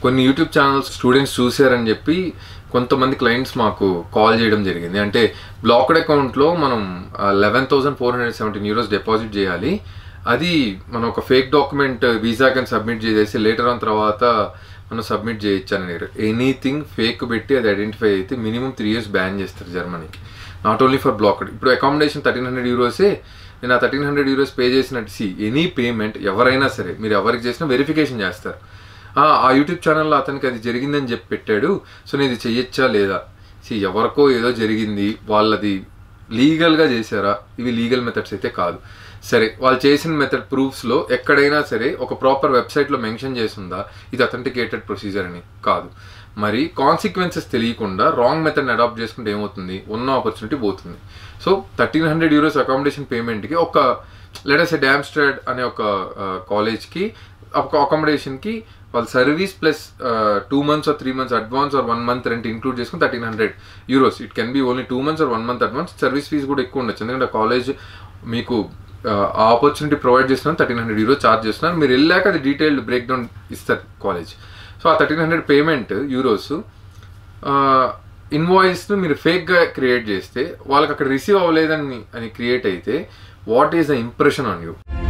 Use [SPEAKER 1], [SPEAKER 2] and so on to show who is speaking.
[SPEAKER 1] కొన్ని YouTube channels students చూశారని చెప్పి కొంతమంది క్లయింట్స్ మాకు కాల్ చేయడం జరిగింది అంటే బ్లాక్డ్ అకౌంట్లో మనం eleven thousand four hundred seventeen euros deposit చేయాలి అది మనం ఒక ఫేక్ డాక్యుమెంట్ వీసా కానీ సబ్మిట్ చేసేసి లేటర్ ఆన్ తర్వాత మనం సబ్మిట్ చేయొచ్చని ఎనీథింగ్ ఫేక్ పెట్టి అది ఐడెంటిఫై అయితే మినిమం త్రీ ఇయర్స్ బ్యాన్ చేస్తారు జర్మనీకి నాట్ ఓన్లీ ఫర్ బ్లాక్డ్ ఇప్పుడు అకామిడేషన్ థర్టీన్ హండ్రెడ్ యూరోసే నేను ఆ థర్టీన్ హండ్రెడ్ యూరోస్ పే చేసినట్టు సి ఎనీ పేమెంట్ ఎవరైనా సరే మీరు ఎవరికి చేసినా వెరిఫికేషన్ చేస్తారు ఆ ఆ యూట్యూబ్ ఛానల్లో అతనికి అది జరిగిందని చెప్పి పెట్టాడు సో నేను ఇది చెయ్యొచ్చా లేదా సి ఎవరికో ఏదో జరిగింది వాళ్ళది లీగల్గా చేశారా ఇవి లీగల్ మెథడ్స్ అయితే కాదు సరే వాళ్ళు చేసిన మెథడ్ ప్రూఫ్స్లో ఎక్కడైనా సరే ఒక ప్రాపర్ వెబ్సైట్లో మెన్షన్ చేసిందా ఇది అథెంటికేటెడ్ ప్రొసీజర్ అని కాదు మరి కాన్సిక్వెన్సెస్ తెలియకుండా రాంగ్ మెథడ్ని అడాప్ట్ చేసుకుంటే ఏమవుతుంది ఉన్న ఆపర్చునిటీ పోతుంది so thirteen hundred euros accommodation పేమెంట్కి ఒక లెటర్స్ డ్యామ్స్ట్రాడ్ అనే ఒక కాలేజ్కి ఒక అకామిడేషన్కి వాళ్ళ service plus two months or three months advance or one month rent include చేసుకుని thirteen hundred euros it can be only two months or one month advance service fees కూడా ఎక్కువ ఉండొచ్చు ఎందుకంటే కాలేజ్ మీకు ఆ ఆపర్చునిటీ ప్రొవైడ్ చేస్తున్నారు thirteen hundred euro charge చేస్తున్నారు మీరు వెళ్ళాక అది డీటెయిల్డ్ బ్రేక్ డౌన్ ఇస్తారు కాలేజ్ సో ఆ థర్టీన్ హండ్రెడ్ పేమెంట్ యూరోస్ ఇన్వాయిస్ను మీరు ఫేక్గా క్రియేట్ చేస్తే వాళ్ళకి అక్కడ రిసీవ్ అవ్వలేదని అని క్రియేట్ అయితే what is the impression on you